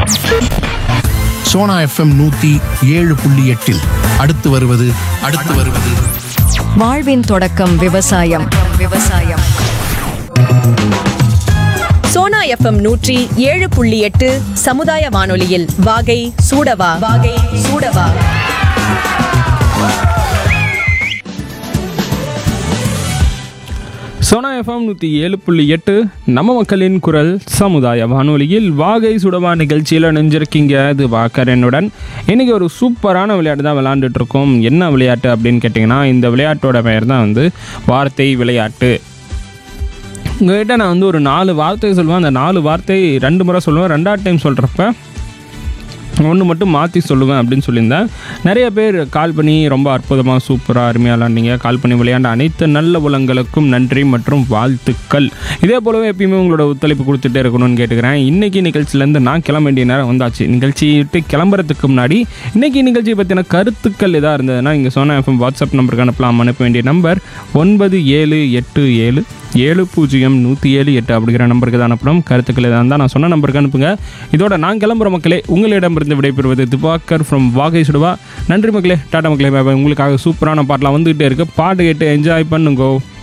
Sona FM நூத்தி ஏழு புள்ளி எட்டில் அடுத்து வருவது அடுத்து வருவது வாழ்வின் தொடக்கம் விவசாயம் விவசாயம் சோனா எஃப்எம் நூற்றி ஏழு புள்ளி எட்டு சமுதாய வானொலியில் வாகை சூடவா வாகை சூடவா சோனா எஃப்எம் நூற்றி ஏழு புள்ளி எட்டு நம்ம மக்களின் குரல் சமுதாய வானொலியில் வாகை சுடவா நிகழ்ச்சியில் நினைஞ்சிருக்கீங்க இது வாக்கரனுடன் இன்றைக்கி ஒரு சூப்பரான விளையாட்டு தான் விளையாண்டுட்டு இருக்கோம் என்ன விளையாட்டு அப்படின்னு கேட்டிங்கன்னா இந்த விளையாட்டோட பெயர் தான் வந்து வார்த்தை விளையாட்டு உங்கள்கிட்ட நான் வந்து ஒரு நாலு வார்த்தை சொல்லுவேன் அந்த நாலு வார்த்தை ரெண்டு முறை சொல்லுவேன் ரெண்டாவது டைம் சொல்கிறப்ப ஒன்று மட்டும் மாற்றி சொல்லுவேன் அப்படின்னு சொல்லியிருந்தேன் நிறைய பேர் கால் பண்ணி ரொம்ப அற்புதமாக சூப்பராக அருமையாக விளாண்டிங்க கால் பண்ணி விளையாண்ட அனைத்து நல்ல உலங்களுக்கும் நன்றி மற்றும் வாழ்த்துக்கள் இதே போலவே எப்பயுமே உங்களோட ஒத்துழைப்பு கொடுத்துட்டே இருக்கணும்னு கேட்டுக்கிறேன் இன்றைக்கி நிகழ்ச்சியிலேருந்து நான் கிளம்ப வேண்டிய நேரம் வந்தாச்சு நிகழ்ச்சி விட்டு கிளம்புறதுக்கு முன்னாடி இன்றைக்கி நிகழ்ச்சியை பற்றின கருத்துக்கள் எதாக இருந்ததுன்னா இங்கே சொன்ன எஃப்எம் வாட்ஸ்அப் நம்பருக்கு அனுப்பலாம் அனுப்ப வேண்டிய நம்பர் ஒன்பது ஏழு எட்டு ஏழு ஏழு பூஜ்ஜியம் நூற்றி ஏழு எட்டு அப்படிங்கிற நம்பருக்கு தான் அனுப்பணும் கருத்துக்கள் எதாக இருந்தால் நான் சொன்ன நம்பருக்கு அனுப்புங்க இதோட நான் கிளம்புற மக்களே உங்களிடமிருந்து விடைபெறுவது திவாக்கர் ஃப்ரம் வாகை சுடுவா நன்றி மக்களே டாடா மக்களே பாய் பாய். உங்களுக்காக சூப்பரான பாட்டெலாம் வந்துகிட்டே இருக்குது பாட்டு கேட்டு என்ஜாய் பண்ணுங்கோ